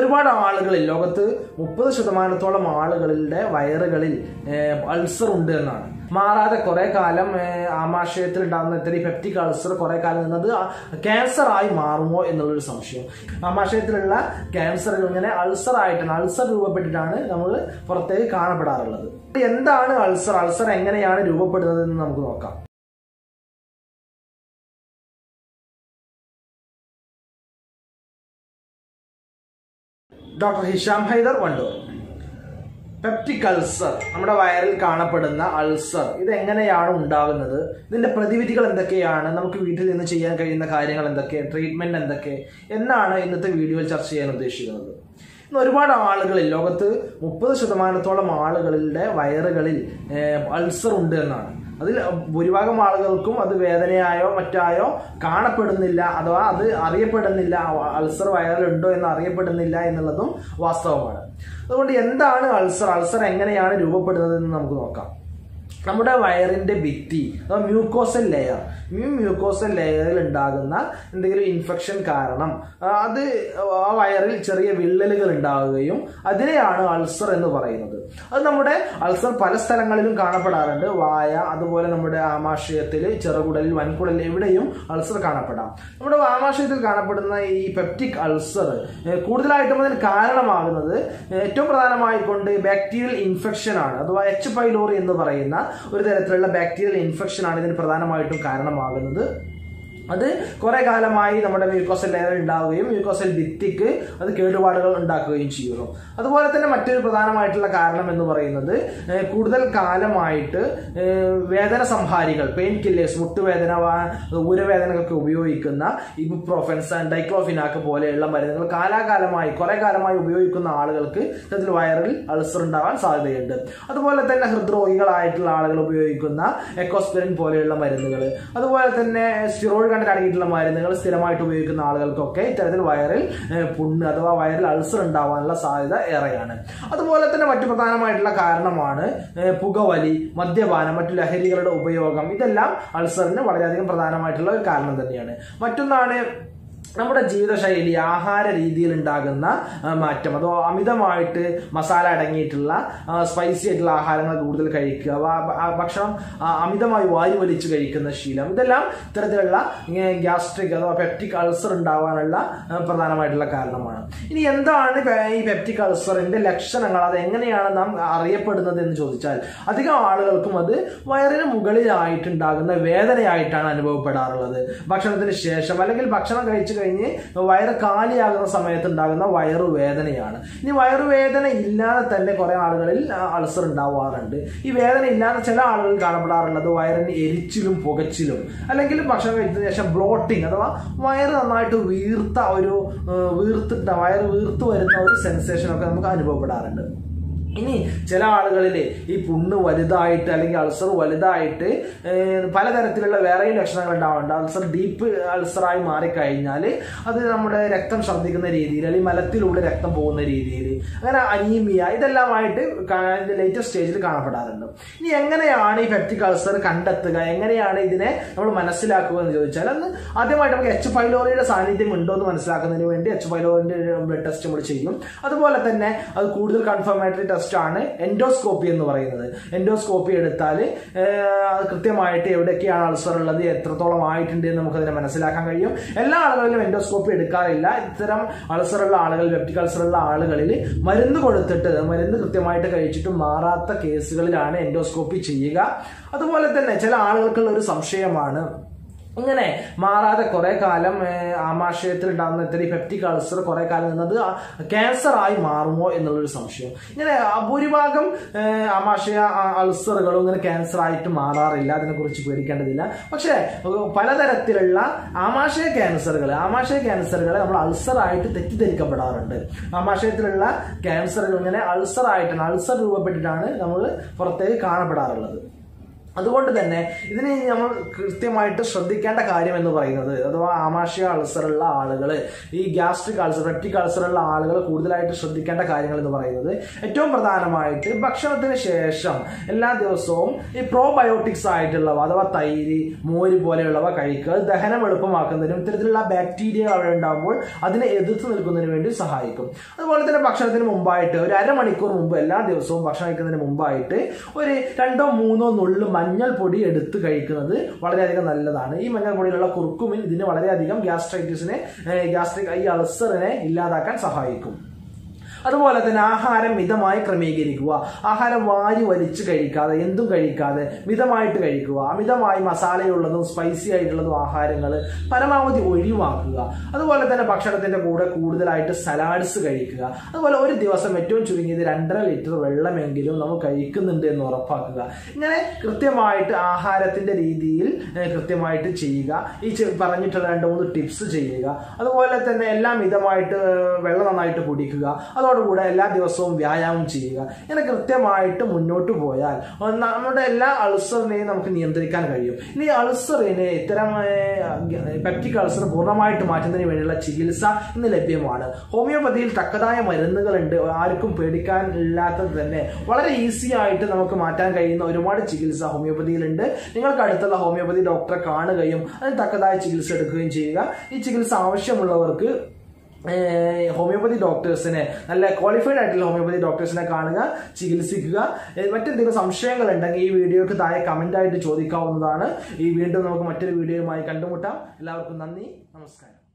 ഒരുപാട് ആളുകളിൽ ലോകത്ത് മുപ്പത് ശതമാനത്തോളം ആളുകളുടെ വയറുകളിൽ അൾസർ ഉണ്ട് എന്നാണ് മാറാതെ കുറെ കാലം ഏഹ്, ആമാശയത്തിൽ ഉണ്ടാകുന്ന ഇത്തരം പെപ്റ്റിക് അൾസർ കുറെ കാലം നിന്നത് ക്യാൻസർ ആയി മാറുമോ എന്നുള്ളൊരു സംശയം ആമാശയത്തിലുള്ള ക്യാൻസറുകൾ ഇങ്ങനെ അൾസർ ആയിട്ടാണ് അൾസർ രൂപപ്പെട്ടിട്ടാണ് നമ്മൾ പുറത്തേക്ക് കാണപ്പെടാറുള്ളത് എന്താണ് അൾസർ അൾസർ എങ്ങനെയാണ് രൂപപ്പെടുന്നത് എന്ന് നമുക്ക് നോക്കാം doctor Hisham Haidar Wandoor peptic ulcer നമ്മുടെ വയറിൽ കാണപ്പെടുന്ന അൾസർ ഇത് എങ്ങനെയാണ് ഉണ്ടാകുന്നത് ഇതിന്റെ പ്രതിവിധികൾ എന്തൊക്കെയാണ് നമുക്ക് വീട്ടിൽ നിന്ന് ചെയ്യാൻ കഴിയുന്ന കാര്യങ്ങൾ എന്തൊക്കെ ട്രീറ്റ്മെന്റ് എന്തൊക്കെ എന്നാണ് ഇന്നത്തെ വീഡിയോയിൽ ചർച്ച ചെയ്യാൻ ഉദ്ദേശിക്കുന്നത് ഇന്ന് ഒരുപാട് ആളുകളിൽ ലോകത്ത് മുപ്പത് ശതമാനത്തോളം ആളുകളുടെ വയറുകളിൽ അൾസർ ഉണ്ട് എന്നാണ് അതിൽ ഭൂരിഭാഗം ആളുകൾക്കും അത് വേദനയായോ മറ്റായോ കാണപ്പെടുന്നില്ല അഥവാ അത് അറിയപ്പെടുന്നില്ല അൾസർ വയറിലുണ്ടോ എന്ന് അറിയപ്പെടുന്നില്ല എന്നുള്ളതും വാസ്തവമാണ് അതുകൊണ്ട് എന്താണ് അൾസർ അൾസർ എങ്ങനെയാണ് രൂപപ്പെടുന്നത് എന്ന് നമുക്ക് നോക്കാം നമ്മുടെ വയറിന്റെ ഭിത്തി അഥവാ മ്യൂക്കോസൽ ലെയർ ഈ മ്യൂക്കോസൽ ലെയറിൽ ഉണ്ടാകുന്ന എന്തെങ്കിലും ഇൻഫെക്ഷൻ കാരണം ആ, അത് ആ വയറിൽ ചെറിയ വിള്ളലുകൾ ഉണ്ടാവുകയും അതിനെയാണ് അൾസർ എന്ന് പറയുന്നത് അത് നമ്മുടെ അൾസർ പല സ്ഥലങ്ങളിലും കാണപ്പെടാറുണ്ട് വായ അതുപോലെ നമ്മുടെ ആമാശയത്തിൽ ചെറുകുടലിൽ വൻകുടലിൽ എവിടെയും അൾസർ കാണപ്പെടാം നമ്മുടെ ആമാശയത്തിൽ കാണപ്പെടുന്ന ഈ പെപ്റ്റിക് അൾസർ ഏഹ്, കൂടുതലായിട്ടും അതിന് കാരണമാകുന്നത് ഏറ്റവും പ്രധാനമായി കൊണ്ട് ബാക്ടീരിയൽ ഇൻഫെക്ഷൻ ആണ് അഥവാ എച്ച് പൈലോറി എന്ന് പറയുന്ന ഒരു തരത്തിലുള്ള ബാക്ടീരിയൽ ഇൻഫെക്ഷൻ ആണ് ഇതിന് പ്രധാനമായിട്ടും കാരണമാകുന്നത് അത് കുറെ കാലമായി നമ്മുടെ മ്യൂക്കോസൽ ലെയർ ഉണ്ടാവുകയും മ്യൂക്കോസൽ ഭിത്തിക്ക് അത് കേടുപാടുകൾ ഉണ്ടാക്കുകയും ചെയ്യുന്നു അതുപോലെ തന്നെ മറ്റൊരു പ്രധാനമായിട്ടുള്ള കാരണം എന്ന് പറയുന്നത് ഏഹ്, കൂടുതൽ കാലമായിട്ട് ഏഹ്, വേദന സംഹാരികൾ പെയിൻ കില്ലേഴ്സ് മുട്ടുവേദന വാ- ഊരവേദനകൾക്ക് ഉപയോഗിക്കുന്ന ഇബുപ്രോഫെൻസ് ഡൈക്ലോഫിനാക്ക് പോലെയുള്ള മരുന്നുകൾ കാലാകാലമായി കുറെ കാലമായി ഉപയോഗിക്കുന്ന ആളുകൾക്ക് ഇത്തരത്തിൽ വയറിൽ അൾസർ ഉണ്ടാവാൻ സാധ്യതയുണ്ട് അതുപോലെ തന്നെ ഹൃദ്രോഗികളായിട്ടുള്ള ആളുകൾ ഉപയോഗിക്കുന്ന എക്കോസ്പിരിൻ പോലെയുള്ള മരുന്നുകൾ അതുപോലെ തന്നെ സ്റ്റിറോയിഡ് കണ്ടന്റ് അടങ്ങിയിട്ടുള്ള മരുന്നുകൾ സ്ഥിരമായിട്ട് ഉപയോഗിക്കുന്ന ആളുകൾക്കൊക്കെ ഇത്തരത്തിൽ വയറിൽ ഏഹ്, പുണ്ണ് അഥവാ വയറിൽ അൾസർ ഉണ്ടാവാനുള്ള സാധ്യത ഏറെയാണ് അതുപോലെ തന്നെ മറ്റു പ്രധാനമായിട്ടുള്ള കാരണമാണ് ഏഹ്, പുകവലി മദ്യപാനം മറ്റു ലഹരികളുടെ ഉപയോഗം ഇതെല്ലാം അൾസറിന് വളരെയധികം പ്രധാനമായിട്ടുള്ള ഒരു കാരണം തന്നെയാണ് മറ്റൊന്നാണ് നമ്മുടെ ജീവിതശൈലി ആഹാര രീതിയിൽ ഉണ്ടാകുന്ന ആ, മാറ്റം അതോ അമിതമായിട്ട് മസാല അടങ്ങിയിട്ടുള്ള സ്പൈസി ആയിട്ടുള്ള ആഹാരങ്ങൾ കൂടുതൽ കഴിക്കുക വ- ആ ഭക്ഷണം ആ, അമിതമായി വായു വലിച്ചു കഴിക്കുന്ന ശീലം ഇതെല്ലാം ഇത്തരത്തിലുള്ള ഗ്യാസ്ട്രിക് അഥവാ പെപ്റ്റിക് അൾസർ ഉണ്ടാവാനുള്ള ആ, പ്രധാനമായിട്ടുള്ള കാരണമാണ് ഇനി എന്താണ് പെ- ഈ പെപ്റ്റിക് അൾസറിന്റെ ലക്ഷണങ്ങൾ അത് എങ്ങനെയാണ് നാം അറിയപ്പെടുന്നത് എന്ന് ചോദിച്ചാൽ അധികം ആളുകൾക്കും അത് വയറിന് മുകളിലായിട്ടുണ്ടാകുന്ന വേദനയായിട്ടാണ് അനുഭവപ്പെടാറുള്ളത് ഭക്ഷണത്തിന് ശേഷം അല്ലെങ്കിൽ ഭക്ഷണം കഴിച്ചു കഴിഞ്ഞ് വയറ് കാലിയാകുന്ന സമയത്ത് ഉണ്ടാകുന്ന വയറുവേദനയാണ് ഇനി വയറുവേദന ഇല്ലാതെ തന്നെ കുറെ ആളുകളിൽ ആ, അൾസർ ഉണ്ടാവാറുണ്ട് ഈ വേദന ഇല്ലാതെ ചില ആളുകൾ കാണപ്പെടാറുള്ളത് വയറിന് എരിച്ചിലും പുകച്ചിലും അല്ലെങ്കിൽ ഭക്ഷണം കഴിച്ചതിന് ശേഷം ബ്ലോട്ടിങ് അഥവാ വയറ് നന്നായിട്ട് വീർത്ത ഒരു ആ, വീർത്തിട്ട വയറ് വീർത്ത് വരുന്ന ഒരു സെൻസേഷൻ ഒക്കെ നമുക്ക് അനുഭവപ്പെടാറുണ്ട് ഇനി ചില ആളുകളിൽ ഈ പുണ്ണ് വലുതായിട്ട് അല്ലെങ്കിൽ അൾസർ വലുതായിട്ട് ഏഹ്, പലതരത്തിലുള്ള വേറെയും ലക്ഷണങ്ങൾ ഉണ്ടാവുന്നുണ്ട് അൾസർ ഡീപ്പ് അൾസറായി മാറിക്കഴിഞ്ഞാൽ അത് നമ്മുടെ രക്തം ഛർദ്ദിക്കുന്ന രീതിയിൽ അല്ലെങ്കിൽ മലത്തിലൂടെ രക്തം പോകുന്ന രീതിയിൽ അങ്ങനെ അനീമിയ ഇതെല്ലാമായിട്ട് ലേറ്റസ്റ്റ് സ്റ്റേജിൽ കാണപ്പെടാറുണ്ട് ഇനി എങ്ങനെയാണ് ഈ പെപ്റ്റിക് അൾസർ കണ്ടെത്തുക എങ്ങനെയാണ് ഇതിനെ നമ്മൾ മനസ്സിലാക്കുക എന്ന് ചോദിച്ചാൽ അന്ന് ആദ്യമായിട്ട് നമുക്ക് എച്ച് പൈലോറിയുടെ സാന്നിധ്യം ഉണ്ടോ എന്ന് മനസ്സിലാക്കുന്നതിന് വേണ്ടി എച്ച് പൈലോറിന്റെ ബ്ലഡ് ടെസ്റ്റ് നമ്മൾ ചെയ്യും അതുപോലെ തന്നെ അത് കൂടുതൽ കൺഫർമേറ്ററി ടെസ്റ്റ് ആണ് എൻഡോസ്കോപ്പി എന്ന് പറയുന്നത് എൻഡോസ്കോപ്പി എടുത്താൽ അത് കൃത്യമായിട്ട് എവിടെയൊക്കെയാണ് അൾസർ ഉള്ളത് എത്രത്തോളം ആയിട്ടുണ്ട് എന്ന് നമുക്ക് അതിനെ മനസ്സിലാക്കാൻ കഴിയും എല്ലാ ആളുകളിലും എൻഡോസ്കോപ്പി എടുക്കാറില്ല ഇത്തരം അൾസർ ഉള്ള ആളുകൾ വെപ്റ്റിക് അൾസർ ഉള്ള ആളുകളിൽ മരുന്ന് കൊടുത്തിട്ട് മരുന്ന് കൃത്യമായിട്ട് കഴിച്ചിട്ട് മാറാത്ത കേസുകളിലാണ് എൻഡോസ്കോപ്പി ചെയ്യുക അതുപോലെ തന്നെ ചില ആളുകൾക്കുള്ള ഒരു സംശയമാണ് ഇങ്ങനെ മാറാതെ കുറെ കാലം ഏഹ്, ആമാശയത്തിൽ ഉണ്ടാകുന്ന ഇത്തരം പെപ്റ്റിക് അൾസർ കുറെ കാലം നിന്നത് ക്യാൻസർ ആയി മാറുമോ എന്നുള്ളൊരു സംശയം ഇങ്ങനെ ആ, ഭൂരിഭാഗം ഏഹ്, ആമാശയ ആ, അൾസറുകളും ഇങ്ങനെ ക്യാൻസർ ആയിട്ട് മാറാറില്ല അതിനെക്കുറിച്ച് പേടിക്കേണ്ടതില്ല പക്ഷേ ഏഹ്, പലതരത്തിലുള്ള ആമാശയ ക്യാൻസറുകൾ ആമാശയ ക്യാൻസറുകളെ നമ്മൾ അൾസർ ആയിട്ട് തെറ്റിദ്ധരിക്കപ്പെടാറുണ്ട് ആമാശയത്തിലുള്ള ക്യാൻസറുകൾ ഇങ്ങനെ അൾസർ ആയിട്ടാണ് അൾസർ രൂപപ്പെട്ടിട്ടാണ് നമ്മൾ പുറത്തേക്ക് കാണപ്പെടാറുള്ളത് അതുകൊണ്ട് തന്നെ ഇതിന് നമ്മൾ കൃത്യമായിട്ട് ശ്രദ്ധിക്കേണ്ട കാര്യം എന്ന് പറയുന്നത് അഥവാ ആമാശയ അൾസർ ഉള്ള ആളുകൾ ഈ ഗ്യാസ്ട്രിക് അൾസർ പെപ്റ്റിക് അൾസർ ഉള്ള ആളുകൾ കൂടുതലായിട്ട് ശ്രദ്ധിക്കേണ്ട കാര്യങ്ങൾ എന്ന് പറയുന്നത് ഏറ്റവും പ്രധാനമായിട്ട് ഭക്ഷണത്തിന് ശേഷം എല്ലാ ദിവസവും ഈ പ്രോബയോട്ടിക്സ് ആയിട്ടുള്ളവ അഥവാ തൈര് മോര് പോലെയുള്ളവ കഴിക്കുക അത് ദഹനം എളുപ്പമാക്കുന്നതിനും ഇത്തരത്തിലുള്ള ബാക്ടീരിയകൾ അവിടെ ഉണ്ടാകുമ്പോൾ അതിനെ എതിർത്ത് നിൽക്കുന്നതിന് വേണ്ടി സഹായിക്കും അതുപോലെ തന്നെ ഭക്ഷണത്തിന് മുമ്പായിട്ട് ഒരു അരമണിക്കൂർ മുമ്പ് എല്ലാ ദിവസവും ഭക്ഷണം കഴിക്കുന്നതിന് മുമ്പായിട്ട് ഒരു രണ്ടോ മൂന്നോ നുള്ളു മഞ്ഞൾപ്പൊടി എടുത്ത് കഴിക്കുന്നത് വളരെയധികം നല്ലതാണ് ഈ മഞ്ഞൾപ്പൊടിയിലുള്ള കുർക്കുമിൻ ഇതിന് വളരെയധികം ഗ്യാസ്ട്രൈറ്റിസിനെ ഗ്യാസ്ട്രിക് ഈ അൾസറിനെ ഇല്ലാതാക്കാൻ സഹായിക്കും അതുപോലെ തന്നെ ആഹാരം മിതമായി ക്രമീകരിക്കുക ആഹാരം വാരി വലിച്ച് കഴിക്കാതെ എന്തും കഴിക്കാതെ മിതമായിട്ട് കഴിക്കുക അമിതമായി മസാലയുള്ളതും സ്പൈസി ആയിട്ടുള്ളതും ആഹാരങ്ങൾ പരമാവധി ഒഴിവാക്കുക അതുപോലെ തന്നെ ഭക്ഷണത്തിന്റെ കൂടെ കൂടുതലായിട്ട് സലാഡ്സ് കഴിക്കുക അതുപോലെ ഒരു ദിവസം ഏറ്റവും ചുരുങ്ങിയത് രണ്ടര ലിറ്റർ വെള്ളമെങ്കിലും നമ്മൾ കഴിക്കുന്നുണ്ട് എന്ന് ഉറപ്പാക്കുക ഇങ്ങനെ കൃത്യമായിട്ട് ആഹാരത്തിന്റെ രീതിയിൽ ഏഹ്, കൃത്യമായിട്ട് ചെയ്യുക ഈ ചെ- പറഞ്ഞിട്ടുള്ള രണ്ട് മൂന്ന് ടിപ്സ് ചെയ്യുക അതുപോലെ തന്നെ എല്ലാം മിതമായിട്ട് ഏഹ്, വെള്ളം നന്നായിട്ട് കുടിക്കുക അതോടുകൂടെ എല്ലാ ദിവസവും വ്യായാമം ചെയ്യുക ഇങ്ങനെ കൃത്യമായിട്ട് മുന്നോട്ട് പോയാൽ ഏഹ്, നമ്മുടെ എല്ലാ അൾസറിനെയും നമുക്ക് നിയന്ത്രിക്കാൻ കഴിയും ഇനി അൾസറിനെ ഇത്തരം പെപ്റ്റിക് അൾസർ പൂർണ്ണമായിട്ട് മാറ്റുന്നതിന് വേണ്ടിയുള്ള ചികിത്സ ഇന്ന് ലഭ്യമാണ് ഹോമിയോപ്പതിയിൽ തക്കതായ മരുന്നുകളുണ്ട് ആർക്കും പേടിക്കാൻ ഇല്ലാത്തത് തന്നെ വളരെ ഈസി ആയിട്ട് നമുക്ക് മാറ്റാൻ കഴിയുന്ന ഒരുപാട് ചികിത്സ ഹോമിയോപ്പതിയിലുണ്ട് നിങ്ങൾക്ക് അടുത്തുള്ള ഹോമിയോപ്പതി ഡോക്ടറെ കാണുകയും അതിന് തക്കതായ ചികിത്സ എടുക്കുകയും ചെയ്യുക ഈ ചികിത്സ ആവശ്യമുള്ളവർക്ക് ഏഹ് ഹോമിയോപ്പതി ഡോക്ടേഴ്സിനെ നല്ല ക്വാളിഫൈഡ് ആയിട്ടുള്ള ഹോമിയോപ്പതി ഡോക്ടേഴ്സിനെ കാണുക ചികിത്സിക്കുക ഏഹ് മറ്റെന്തെങ്കിലും സംശയങ്ങൾ ഉണ്ടെങ്കിൽ ഈ വീഡിയോക്ക് താഴെ കമന്റ് ആയിട്ട് ചോദിക്കാവുന്നതാണ് ഈ വീണ്ടും നമുക്ക് മറ്റൊരു വീഡിയോയുമായി കണ്ടുമുട്ടാം എല്ലാവർക്കും നന്ദി നമസ്കാരം